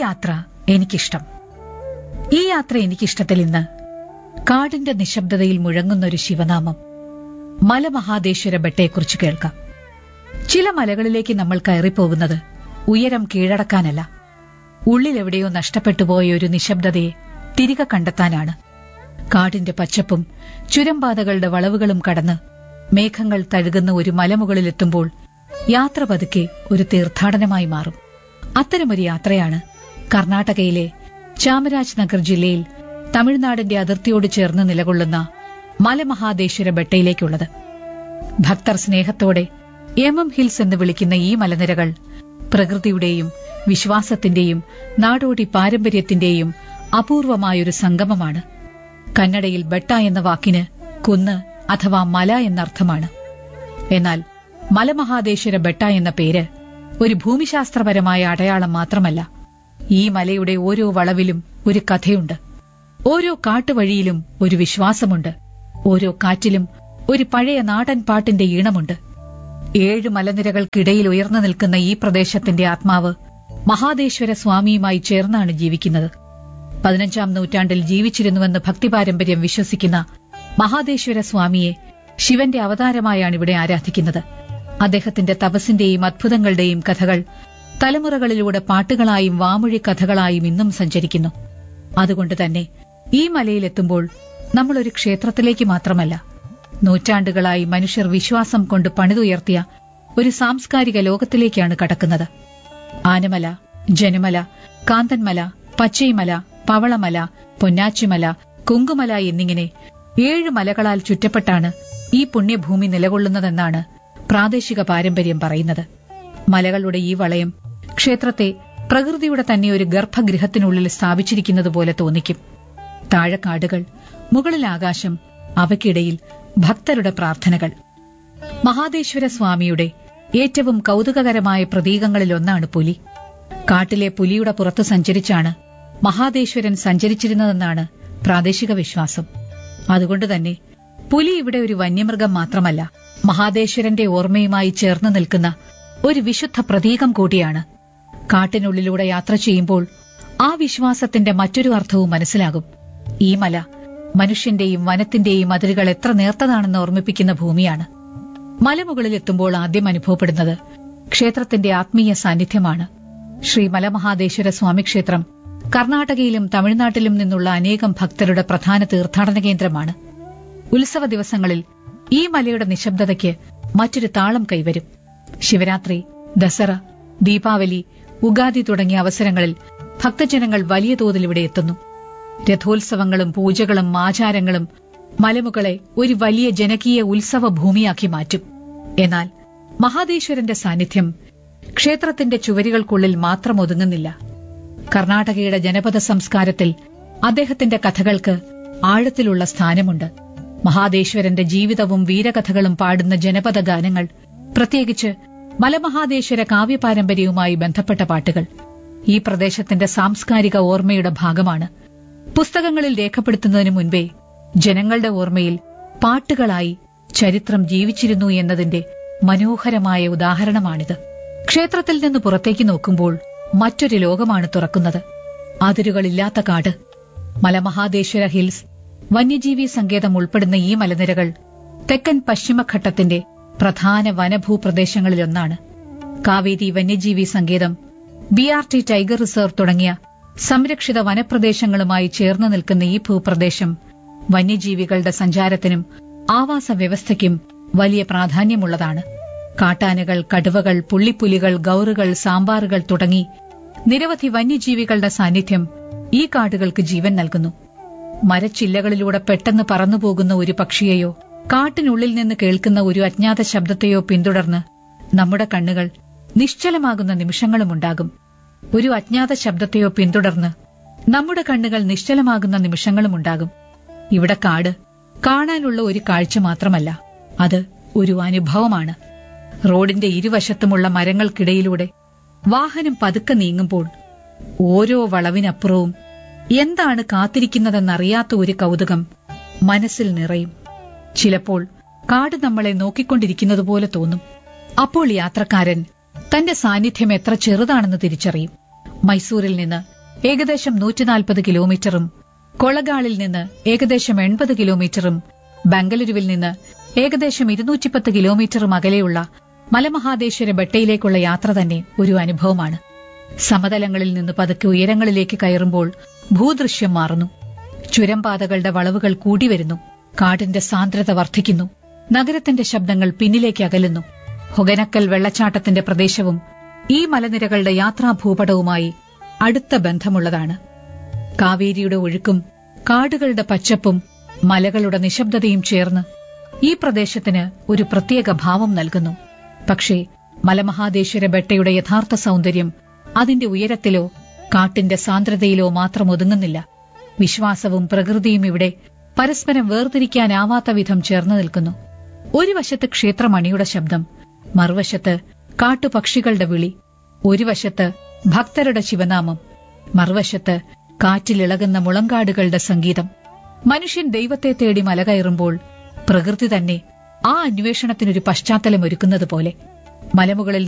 യാത്ര എനിക്കിഷ്ടം ഈ യാത്ര എനിക്കിഷ്ടത്തിൽ ഇന്ന് കാടിന്റെ നിശബ്ദതയിൽ മുഴങ്ങുന്ന ഒരു ശിവനാമം മലമഹാദേശ്വര ബെട്ടയെക്കുറിച്ച് കേൾക്കാം ചില മലകളിലേക്ക് നമ്മൾ കയറിപ്പോകുന്നത് ഉയരം കീഴടക്കാനല്ല ഉള്ളിലെവിടെയോ നഷ്ടപ്പെട്ടുപോയ ഒരു നിശബ്ദതയെ തിരികെ കണ്ടെത്താനാണ് കാടിന്റെ പച്ചപ്പും ചുരംപാതകളുടെ വളവുകളും കടന്ന് മേഘങ്ങൾ തഴുകുന്ന ഒരു മലമുകളിലെത്തുമ്പോൾ യാത്ര പതുക്കെ ഒരു തീർത്ഥാടനമായി മാറും അത്തരമൊരു യാത്രയാണ് കർണാടകയിലെ ചാമരാജ് നഗർ ജില്ലയിൽ തമിഴ്നാടിന്റെ അതിർത്തിയോട് ചേർന്ന് നിലകൊള്ളുന്ന മലമഹാദേശ്വര ബെട്ടയിലേക്കുള്ളത് ഭക്തർ സ്നേഹത്തോടെ എം ഹിൽസ് എന്ന് വിളിക്കുന്ന ഈ മലനിരകൾ പ്രകൃതിയുടെയും വിശ്വാസത്തിന്റെയും നാടോടി പാരമ്പര്യത്തിന്റെയും അപൂർവമായൊരു സംഗമമാണ് കന്നഡയിൽ ബെട്ട എന്ന വാക്കിന് കുന്ന് അഥവാ മല എന്നർത്ഥമാണ് എന്നാൽ മലമഹാദേശ്വര ബെട്ട എന്ന പേര് ഒരു ഭൂമിശാസ്ത്രപരമായ അടയാളം മാത്രമല്ല ഈ മലയുടെ ഓരോ വളവിലും ഒരു കഥയുണ്ട് ഓരോ കാട്ടുവഴിയിലും ഒരു വിശ്വാസമുണ്ട് ഓരോ കാറ്റിലും ഒരു പഴയ നാടൻ പാട്ടിന്റെ ഈണമുണ്ട് ഏഴ് മലനിരകൾക്കിടയിൽ ഉയർന്നു നിൽക്കുന്ന ഈ പ്രദേശത്തിന്റെ ആത്മാവ് മഹാദേശ്വര സ്വാമിയുമായി ചേർന്നാണ് ജീവിക്കുന്നത് പതിനഞ്ചാം നൂറ്റാണ്ടിൽ ജീവിച്ചിരുന്നുവെന്ന് ഭക്തിപാരമ്പര്യം വിശ്വസിക്കുന്ന മഹാദേശ്വര സ്വാമിയെ ശിവന്റെ അവതാരമായാണ് ഇവിടെ ആരാധിക്കുന്നത് അദ്ദേഹത്തിന്റെ തപസ്സിന്റെയും അത്ഭുതങ്ങളുടെയും കഥകൾ തലമുറകളിലൂടെ പാട്ടുകളായും വാമൊഴി കഥകളായും ഇന്നും സഞ്ചരിക്കുന്നു അതുകൊണ്ട് തന്നെ ഈ മലയിലെത്തുമ്പോൾ നമ്മൾ ഒരു ക്ഷേത്രത്തിലേക്ക് മാത്രമല്ല നൂറ്റാണ്ടുകളായി മനുഷ്യർ വിശ്വാസം കൊണ്ട് പണിതുയർത്തിയ ഒരു സാംസ്കാരിക ലോകത്തിലേക്കാണ് കടക്കുന്നത് ആനമല ജനമല കാന്തൻമല പച്ചൈമല പവളമല പൊന്നാച്ചിമല കുങ്കുമല എന്നിങ്ങനെ ഏഴ് മലകളാൽ ചുറ്റപ്പെട്ടാണ് ഈ പുണ്യഭൂമി നിലകൊള്ളുന്നതെന്നാണ് പ്രാദേശിക പാരമ്പര്യം പറയുന്നത് മലകളുടെ ഈ വളയം ക്ഷേത്രത്തെ പ്രകൃതിയുടെ തന്നെ ഒരു ഗർഭഗൃഹത്തിനുള്ളിൽ സ്ഥാപിച്ചിരിക്കുന്നത് പോലെ തോന്നിക്കും താഴെ കാടുകൾ മുകളിൽ ആകാശം അവയ്ക്കിടയിൽ ഭക്തരുടെ പ്രാർത്ഥനകൾ മഹാദേശ്വര സ്വാമിയുടെ ഏറ്റവും കൗതുകകരമായ പ്രതീകങ്ങളിലൊന്നാണ് പുലി കാട്ടിലെ പുലിയുടെ പുറത്ത് സഞ്ചരിച്ചാണ് മഹാദേശ്വരൻ സഞ്ചരിച്ചിരുന്നതെന്നാണ് പ്രാദേശിക വിശ്വാസം അതുകൊണ്ട് തന്നെ പുലി ഇവിടെ ഒരു വന്യമൃഗം മാത്രമല്ല മഹാദേശ്വരന്റെ ഓർമ്മയുമായി ചേർന്ന് നിൽക്കുന്ന ഒരു വിശുദ്ധ പ്രതീകം കൂടിയാണ് കാട്ടിനുള്ളിലൂടെ യാത്ര ചെയ്യുമ്പോൾ ആ വിശ്വാസത്തിന്റെ മറ്റൊരു അർത്ഥവും മനസ്സിലാകും ഈ മല മനുഷ്യന്റെയും വനത്തിന്റെയും അതിരുകൾ എത്ര നേർത്തതാണെന്ന് ഓർമ്മിപ്പിക്കുന്ന ഭൂമിയാണ് മലമുകളിലെത്തുമ്പോൾ ആദ്യം അനുഭവപ്പെടുന്നത് ക്ഷേത്രത്തിന്റെ ആത്മീയ സാന്നിധ്യമാണ് ശ്രീ മലമഹാദേശ്വര സ്വാമി ക്ഷേത്രം കർണാടകയിലും തമിഴ്നാട്ടിലും നിന്നുള്ള അനേകം ഭക്തരുടെ പ്രധാന തീർത്ഥാടന കേന്ദ്രമാണ് ഉത്സവ ദിവസങ്ങളിൽ ഈ മലയുടെ നിശബ്ദതയ്ക്ക് മറ്റൊരു താളം കൈവരും ശിവരാത്രി ദസറ ദീപാവലി ഉഗാദി തുടങ്ങിയ അവസരങ്ങളിൽ ഭക്തജനങ്ങൾ വലിയ തോതിൽ ഇവിടെ എത്തുന്നു രഥോത്സവങ്ങളും പൂജകളും ആചാരങ്ങളും മലമുകളെ ഒരു വലിയ ജനകീയ ഉത്സവ ഭൂമിയാക്കി മാറ്റും എന്നാൽ മഹാദേശ്വരന്റെ സാന്നിധ്യം ക്ഷേത്രത്തിന്റെ ചുവരുകൾക്കുള്ളിൽ മാത്രം ഒതുങ്ങുന്നില്ല കർണാടകയുടെ ജനപദ സംസ്കാരത്തിൽ അദ്ദേഹത്തിന്റെ കഥകൾക്ക് ആഴത്തിലുള്ള സ്ഥാനമുണ്ട് മഹാദേശ്വരന്റെ ജീവിതവും വീരകഥകളും പാടുന്ന ജനപദ ഗാനങ്ങൾ പ്രത്യേകിച്ച് മലമഹാദേശ്വര കാവ്യപാരമ്പര്യവുമായി ബന്ധപ്പെട്ട പാട്ടുകൾ ഈ പ്രദേശത്തിന്റെ സാംസ്കാരിക ഓർമ്മയുടെ ഭാഗമാണ് പുസ്തകങ്ങളിൽ രേഖപ്പെടുത്തുന്നതിനു മുൻപേ ജനങ്ങളുടെ ഓർമ്മയിൽ പാട്ടുകളായി ചരിത്രം ജീവിച്ചിരുന്നു എന്നതിന്റെ മനോഹരമായ ഉദാഹരണമാണിത് ക്ഷേത്രത്തിൽ നിന്ന് പുറത്തേക്ക് നോക്കുമ്പോൾ മറ്റൊരു ലോകമാണ് തുറക്കുന്നത് അതിരുകളില്ലാത്ത കാട് മലമഹാദേശ്വര ഹിൽസ് വന്യജീവി സങ്കേതം ഉൾപ്പെടുന്ന ഈ മലനിരകൾ തെക്കൻ പശ്ചിമഘട്ടത്തിന്റെ പ്രധാന വനഭൂപ്രദേശങ്ങളിലൊന്നാണ് കാവേരി വന്യജീവി സങ്കേതം B R T tiger reserve തുടങ്ങിയ സംരക്ഷിത വനപ്രദേശങ്ങളുമായി ചേർന്ന് നിൽക്കുന്ന ഈ ഭൂപ്രദേശം വന്യജീവികളുടെ സഞ്ചാരത്തിനും ആവാസ വ്യവസ്ഥയ്ക്കും വലിയ പ്രാധാന്യമുള്ളതാണ് കാട്ടാനകൾ കടുവകൾ പുള്ളിപ്പുലികൾ ഗൌറുകൾ സാമ്പാറുകൾ തുടങ്ങി നിരവധി വന്യജീവികളുടെ സാന്നിധ്യം ഈ കാടുകൾക്ക് ജീവൻ നൽകുന്നു മരച്ചില്ലകളിലൂടെ പെട്ടെന്ന് പറന്നുപോകുന്ന ഒരു പക്ഷിയെയോ കാട്ടിനുള്ളിൽ നിന്ന് കേൾക്കുന്ന ഒരു അജ്ഞാത ശബ്ദത്തെയോ പിന്തുടർന്ന് നമ്മുടെ കണ്ണുകൾ നിശ്ചലമാകുന്ന നിമിഷങ്ങളുമുണ്ടാകും ഒരു അജ്ഞാത ശബ്ദത്തെയോ പിന്തുടർന്ന് നമ്മുടെ കണ്ണുകൾ നിശ്ചലമാകുന്ന നിമിഷങ്ങളുമുണ്ടാകും ഇവിടെ കാട് കാണാനുള്ള ഒരു കാഴ്ച മാത്രമല്ല അത് ഒരു അനുഭവമാണ് റോഡിന്റെ ഇരുവശത്തുമുള്ള മരങ്ങൾക്കിടയിലൂടെ വാഹനം പതുക്കെ നീങ്ങുമ്പോൾ ഓരോ വളവിനപ്പുറവും എന്താണ് കാത്തിരിക്കുന്നതെന്നറിയാത്ത ഒരു കൗതുകം മനസ്സിൽ നിറയും ചിലപ്പോൾ കാട് നമ്മളെ നോക്കിക്കൊണ്ടിരിക്കുന്നതുപോലെ തോന്നും അപ്പോൾ യാത്രക്കാരൻ തന്റെ സാന്നിധ്യം എത്ര ചെറുതാണെന്ന് തിരിച്ചറിയും മൈസൂരിൽ നിന്ന് ഏകദേശം നൂറ്റിനാൽപ്പത് കിലോമീറ്ററും കൊളഗാളിൽ നിന്ന് ഏകദേശം എൺപത് കിലോമീറ്ററും ബംഗളൂരുവിൽ നിന്ന് ഏകദേശം ഇരുന്നൂറ്റിപ്പത്ത് കിലോമീറ്ററും അകലെയുള്ള മലമഹാദേശ്വര ബെട്ടയിലേക്കുള്ള യാത്ര തന്നെ ഒരു അനുഭവമാണ് സമതലങ്ങളിൽ നിന്ന് പതുക്കെ ഉയരങ്ങളിലേക്ക് കയറുമ്പോൾ ഭൂദൃശ്യം മാറുന്നു ചുരംപാതകളുടെ വളവുകൾ കൂടി വരുന്നു കാടിന്റെ സാന്ദ്രത വർദ്ധിക്കുന്നു നഗരത്തിന്റെ ശബ്ദങ്ങൾ പിന്നിലേക്ക് അകലുന്നു ഹൊഗനക്കൽ വെള്ളച്ചാട്ടത്തിന്റെ പ്രദേശവും ഈ മലനിരകളുടെ യാത്രാഭൂപടവുമായി അടുത്ത ബന്ധമുള്ളതാണ് കാവേരിയുടെ ഒഴുക്കും കാടുകളുടെ പച്ചപ്പും മലകളുടെ നിശബ്ദതയും ചേർന്ന് ഈ പ്രദേശത്തിന് ഒരു പ്രത്യേക ഭാവം നൽകുന്നു പക്ഷേ മലമഹാദേശ്വര ബെട്ടയുടെ യഥാർത്ഥ സൗന്ദര്യം അതിന്റെ ഉയരത്തിലോ കാട്ടിന്റെ സാന്ദ്രതയിലോ മാത്രം ഒതുങ്ങുന്നില്ല വിശ്വാസവും പ്രകൃതിയും ഇവിടെ പരസ്പരം വേർതിരിക്കാനാവാത്ത വിധം ചേർന്നു നിൽക്കുന്നു ഒരു വശത്ത് ക്ഷേത്രമണിയുടെ ശബ്ദം മറുവശത്ത് കാട്ടുപക്ഷികളുടെ വിളി ഒരു വശത്ത് ഭക്തരുടെ ശിവനാമം മറുവശത്ത് കാറ്റിലിളകുന്ന മുളങ്കാടുകളുടെ സംഗീതം മനുഷ്യൻ ദൈവത്തെ തേടി മല കയറുമ്പോൾ പ്രകൃതി തന്നെ ആ അന്വേഷണത്തിനൊരു പശ്ചാത്തലം ഒരുക്കുന്നത് പോലെ മലമുകളിൽ